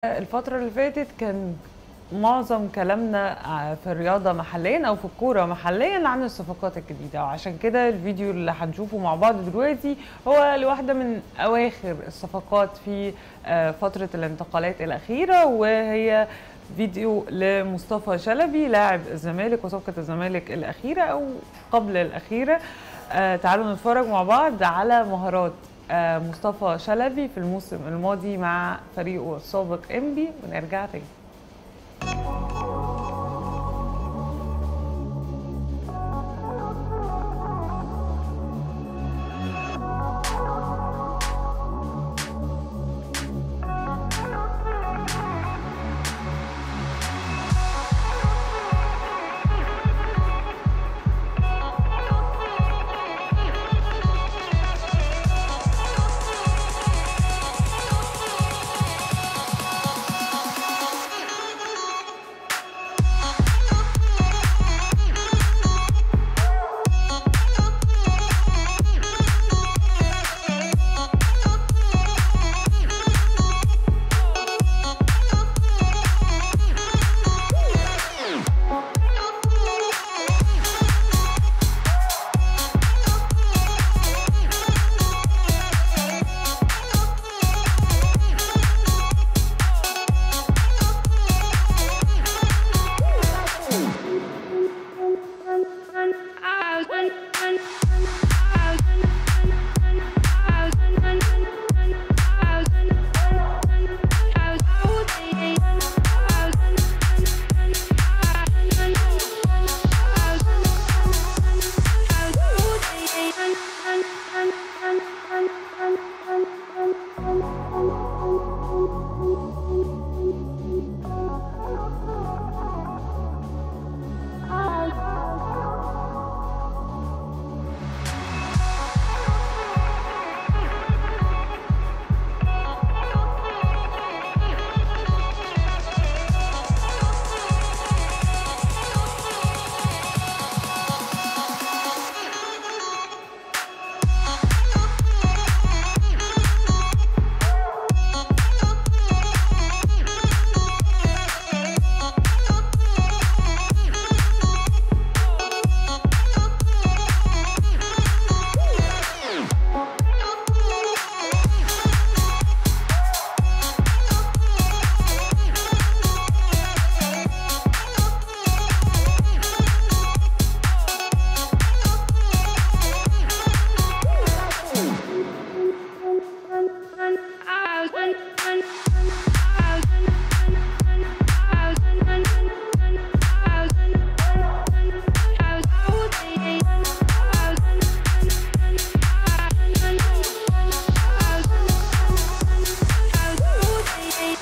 الفترة اللي فاتت كان معظم كلامنا في الرياضة محليا أو في الكورة محليا عن الصفقات الجديدة وعشان كده الفيديو اللي هنشوفه مع بعض دلوقتي هو لواحدة من أواخر الصفقات في فترة الانتقالات الأخيرة وهي فيديو لمصطفى شلبي لاعب الزمالك وصفقة الزمالك الأخيرة أو قبل الأخيرة تعالوا نتفرج مع بعض على مهارات مصطفى شلبي في الموسم الماضي مع فريقه السابق انبي ونرجع تاني